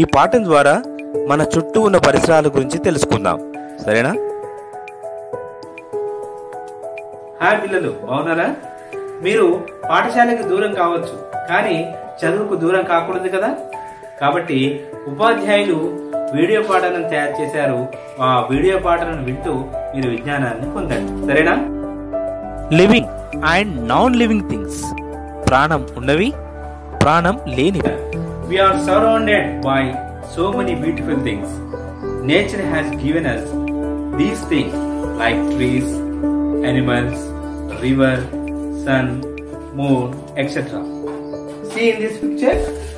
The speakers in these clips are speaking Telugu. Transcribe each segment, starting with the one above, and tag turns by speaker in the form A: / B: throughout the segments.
A: ఈ పాఠం ద్వారా మన చుట్టూ ఉన్న పరిసరాల గురించి తెలుసుకుందాం సరేనా
B: హాయ్ పిల్లలు బాగున్నారా మీరు పాఠశాలకు దూరం కావచ్చు కానీ చదువుకు దూరం కాకూడదు కదా కాబట్టి ఉపాధ్యాయులు వీడియో పాఠాలను తయారు చేశారు ఆ వీడియో పాఠాలను వింటూ మీరు విజ్ఞానాన్ని పొందండి సరేనా
A: living and non living things ప్రాణం ఉన్నవి ప్రాణం లేనివి
B: We are surrounded by so many beautiful things. Nature has given us these things like trees, animals, river, sun, moon, etc. See in this picture.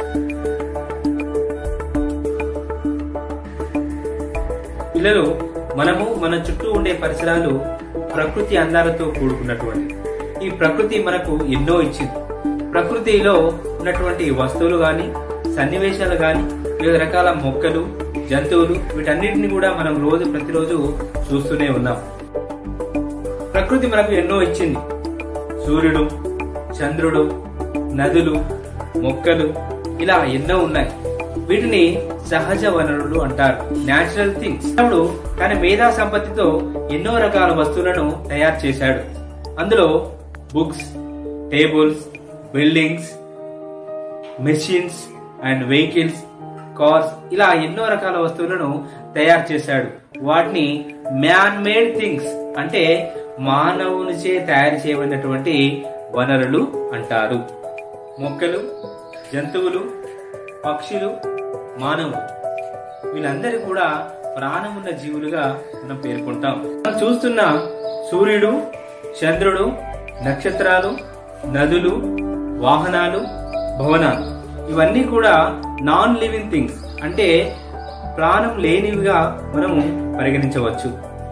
B: పిల్లలు మనము మన చుట్టూ ఉండే పరిసరాలు ప్రకృతి అందాలతో కూడుకున్నటువంటి ఈ ప్రకృతి మనకు ఎన్నో ఇచ్చింది ప్రకృతిలో ఉన్నటువంటి వస్తువులు గాని సన్నివేశాలు గాని వివిధ రకాల మొక్కలు జంతువులు వీటన్నిటిని కూడా మనం రోజు ప్రతిరోజు చూస్తూనే ఉన్నాం ప్రకృతి మనకు ఎన్నో ఇచ్చింది సూర్యుడు చంద్రుడు నదులు మొక్కలు ఇలా ఎన్నో ఉన్నాయి వీటిని సహజ వనరులు అంటారు న్యాచురల్ థింగ్స్ దేవుడు తన మేధా సంపత్తితో ఎన్నో రకాల వస్తువులను తయారు చేశాడు అందులో books tables buildings machines and vehicles cars ఇలా ఎన్నో రకాల వస్తువులను తయారు చేశాడు వాటిని మ్యాన్ మేడ్ థింగ్స్ అంటే మానవునిచే తయారు చేయబడినటువంటి వనరులు అంటారు మొక్కలు జంతువులు పక్షులు మానవులు వీళ్ళందరూ కూడా ప్రాణమున్న జీవులుగా మనం పేర్కొంటాం మనం చూస్తున్న సూర్యుడు చంద్రుడు నక్షత్రాలు నదులు వాహనాలు భవనాలు ఇవన్నీ కూడా నాన్ లివింగ్ థింగ్స్ అంటే ప్రాణం లేనివిగా మనము పరిగణించవచ్చు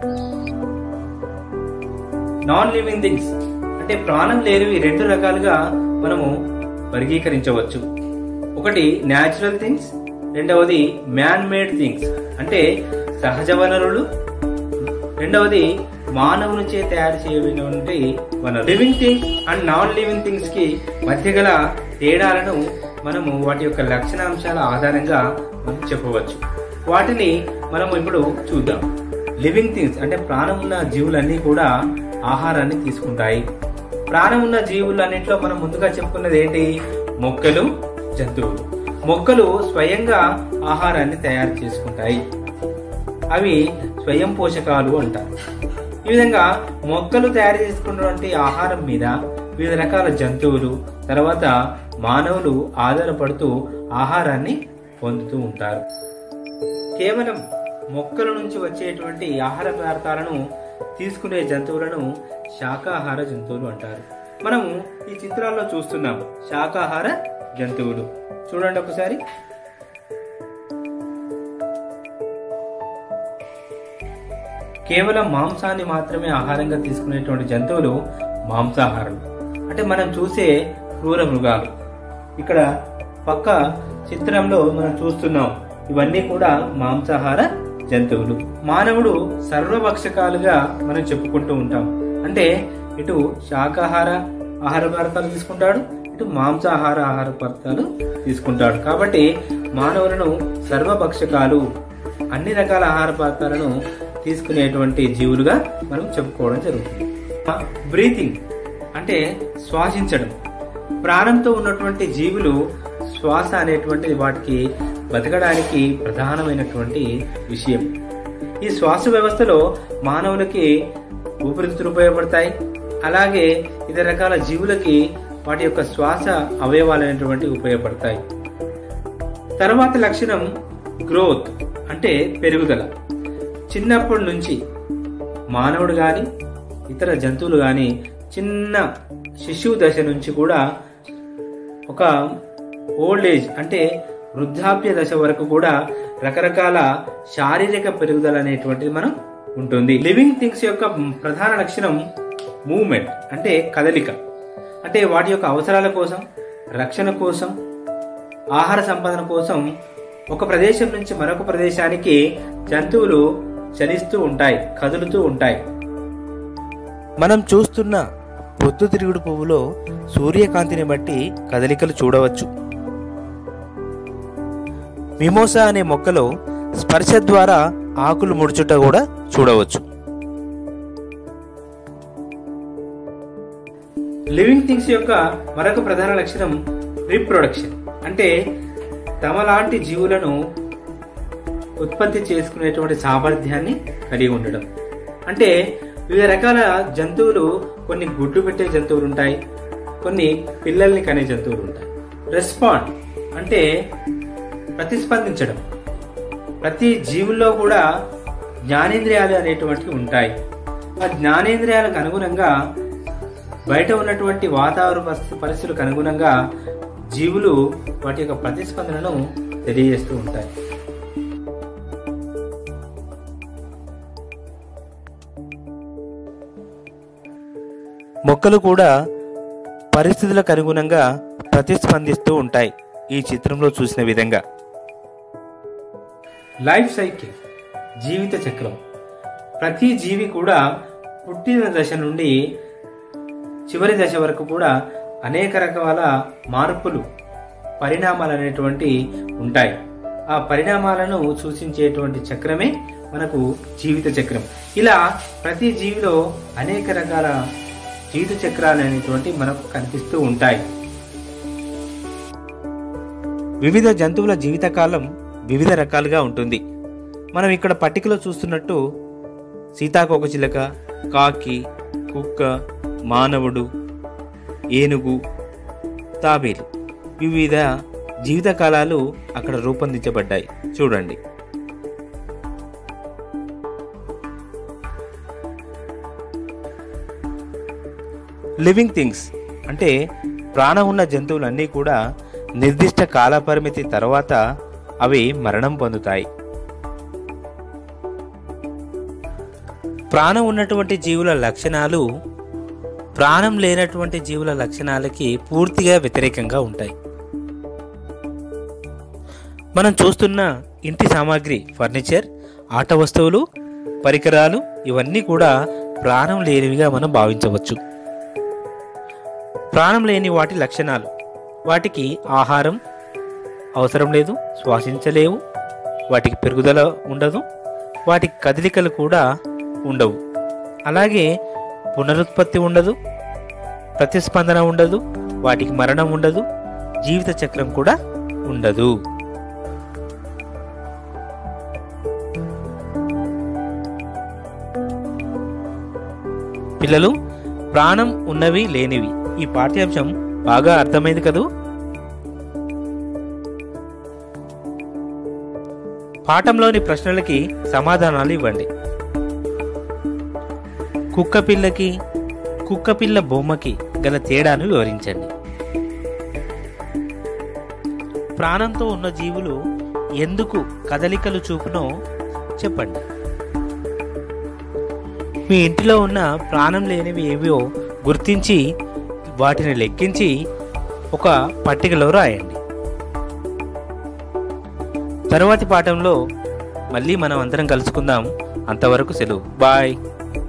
B: నాన్ లివింగ్ థింగ్స్ అంటే ప్రాణం లేనివి రెండు రకాలుగా మనము వర్గీకరించవచ్చు ఒకటి న్యాచురల్ థింగ్స్ రెండవది మ్యాన్ మేడ్ థింగ్స్ అంటే సహజ వనరులు రెండవది మానవునిచే తయారు చేయబడినటువంటి వనరు living things and non living things కి మధ్య గల తేడాలను మనము వాటి యొక్క లక్షణాంశాల ఆధారంగా మనం చెప్పవచ్చు వాటిని మనం ఇప్పుడు చూద్దాం లివింగ్ థింగ్స్ అంటే ప్రాణం ఉన్న జీవులన్నీ కూడా ఆహారాన్ని తీసుకుంటాయి ప్రాణం ఉన్న జీవులన్నింటిలో మనం ముందుగా చెప్పుకున్నది ఏంటి మొక్కలు జంతువులు మొక్కలు స్వయంగా ఆహారాన్ని తయారు చేసుకుంటాయి అవి స్వయం పోషకాలు అంటారు ఈ విధంగా మొక్కలు తయారు చేసుకున్నటువంటి ఆహారం మీద వివిధ రకాల జంతువులు తర్వాత మానవులు ఆధారపడుతూ ఆహారాన్ని పొందుతూ ఉంటారు కేవలం మొక్కల నుంచి వచ్చేటువంటి ఆహార పదార్థాలను తీసుకునే జంతువులను శాకాహార జంతువులు అంటారు మనము ఈ చిత్రాల్లో చూస్తున్నాం శాకాహార జంతువులు చూడండి ఒకసారి కేవలం మాంసాన్ని మాత్రమే ఆహారంగా తీసుకునేటువంటి జంతువులు మాంసాహారులు అంటే మనం చూసే క్రూర మృగాలు ఇక్కడ పక్క చిత్రంలో మనం చూస్తున్నాం ఇవన్నీ కూడా మాంసాహార జంతువులు మానవుడు సర్వభక్షకాలుగా మనం చెప్పుకుంటూ ఉంటాం అంటే ఇటు శాకాహార ఆహార పదార్థాలు తీసుకుంటాడు ఇటు మాంసాహార ఆహార పదార్థాలు తీసుకుంటాడు కాబట్టి మానవులను సర్వభక్షకాలు అన్ని రకాల ఆహార పదార్థాలను తీసుకునేటువంటి జీవులుగా మనం చెప్పుకోవడం జరుగుతుంది బ్రీతింగ్ అంటే శ్వాసించడం ప్రాణంతో ఉన్నటువంటి జీవులు శ్వాస అనేటువంటిది వాటికి బతకడానికి ప్రధానమైనటువంటి విషయం ఈ శ్వాస వ్యవస్థలో మానవులకి ఊపిరితిత్తులు ఉపయోగపడతాయి అలాగే ఇతర రకాల జీవులకి వాటి యొక్క శ్వాస అవయవాలు అనేటువంటి ఉపయోగపడతాయి తర్వాత లక్షణం గ్రోత్ అంటే పెరుగుదల చిన్నప్పటి నుంచి మానవుడు గాని ఇతర జంతువులు గాని చిన్న శిశువు దశ నుంచి కూడా ఒక ఓల్డ్ ఏజ్ అంటే వృద్ధాప్య దశ వరకు కూడా రకరకాల శారీరక పెరుగుదల అనేటువంటిది మనం ఉంటుంది లివింగ్ థింగ్స్ యొక్క ప్రధాన లక్షణం మూవ్మెంట్ అంటే కదలిక అంటే వాటి యొక్క అవసరాల కోసం రక్షణ కోసం ఆహార సంపాదన కోసం ఒక ప్రదేశం నుంచి మరొక ప్రదేశానికి జంతువులు చలిస్తూ ఉంటాయి కదులుతూ ఉంటాయి
A: మనం చూస్తున్న పొద్దుతిరుగుడు పువ్వులో సూర్యకాంతిని బట్టి కదలికలు చూడవచ్చు మిమోసా అనే మొక్కలో స్పర్శ ద్వారా ఆకులు ముడుచుట కూడా చూడవచ్చు
B: లివింగ్ థింగ్స్ యొక్క మరొక ప్రధాన లక్షణం రీప్రొడక్షన్ అంటే తమలాంటి జీవులను ఉత్పత్తి చేసుకునేటువంటి సామర్థ్యాన్ని కలిగి ఉండడం అంటే వివిధ రకాల జంతువులు కొన్ని గుడ్డు పెట్టే జంతువులు ఉంటాయి కొన్ని పిల్లల్ని కనే జంతువులు ఉంటాయి రెస్పాండ్ అంటే ప్రతిస్పందించడం ప్రతి జీవుల్లో కూడా జ్ఞానేంద్రియాలు అనేటువంటివి ఉంటాయి ఆ జ్ఞానేంద్రియాలకు అనుగుణంగా బయట ఉన్నటువంటి వాతావరణ పరిస్థి- పరిస్థితులకు అనుగుణంగా జీవులు వాటి యొక్క ప్రతిస్పందనను తెలియజేస్తూ ఉంటాయి
A: మొక్కలు కూడా పరిస్థితులకు అనుగుణంగా ప్రతిస్పందిస్తూ ఉంటాయి ఈ చిత్రంలో చూసిన విధంగా
B: లైఫ్ సైకిల్ జీవిత చక్రం ప్రతి జీవి కూడా పుట్టిన దశ నుండి చివరి దశ వరకు కూడా అనేక రకాల మార్పులు పరిణామాలు అనేటువంటి ఉంటాయి ఆ పరిణామాలను సూచించేటువంటి చక్రమే మనకు జీవిత చక్రం ఇలా ప్రతి జీవిలో అనేక రకాల జీవిత చక్రాలు అనేటువంటి మనకు కనిపిస్తూ ఉంటాయి
A: వివిధ జంతువుల జీవితకాలం వివిధ రకాలుగా ఉంటుంది మనం ఇక్కడ పట్టికలో చూస్తున్నట్టు సీతాకోకచిలక కాకి కుక్క మానవుడు ఏనుగు తాబేలు వివిధ జీవితకాలాలు అక్కడ రూపొందించబడ్డాయి చూడండి లివింగ్ థింగ్స్ అంటే ప్రాణం ఉన్న జంతువులన్నీ కూడా నిర్దిష్ట కాలపరిమితి తర్వాత అవి మరణం పొందుతాయి ప్రాణం ఉన్నటువంటి జీవుల లక్షణాలు ప్రాణం లేనటువంటి జీవుల లక్షణాలకి పూర్తిగా వ్యతిరేకంగా ఉంటాయి మనం చూస్తున్న ఇంటి సామాగ్రి ఫర్నిచర్ ఆట వస్తువులు పరికరాలు ఇవన్నీ కూడా ప్రాణం లేనివిగా మనం భావించవచ్చు ప్రాణం లేని వాటి లక్షణాలు వాటికి ఆహారం అవసరం లేదు శ్వాసించలేవు వాటికి పెరుగుదల ఉండదు వాటికి కదలికలు కూడా ఉండవు అలాగే పునరుత్పత్తి ఉండదు ప్రతిస్పందన ఉండదు వాటికి మరణం ఉండదు జీవిత చక్రం కూడా ఉండదు పిల్లలు ప్రాణం ఉన్నవి లేనివి ఈ పాఠ్యాంశం బాగా అర్థమైంది కదూ పాఠంలోని ప్రశ్నలకి సమాధానాలు ఇవ్వండి కుక్కపిల్లకి కుక్కపిల్ల బొమ్మకి గల తేడాను వివరించండి ప్రాణంతో ఉన్న జీవులు ఎందుకు కదలికలు చూపునో చెప్పండి మీ ఇంటిలో ఉన్న ప్రాణం లేనివి ఏవో గుర్తించి వాటిని లెక్కించి ఒక పట్టికలో రాయండి తరువాతి పాఠంలో మళ్ళీ మనం అందరం కలుసుకుందాం అంతవరకు సెలవు బాయ్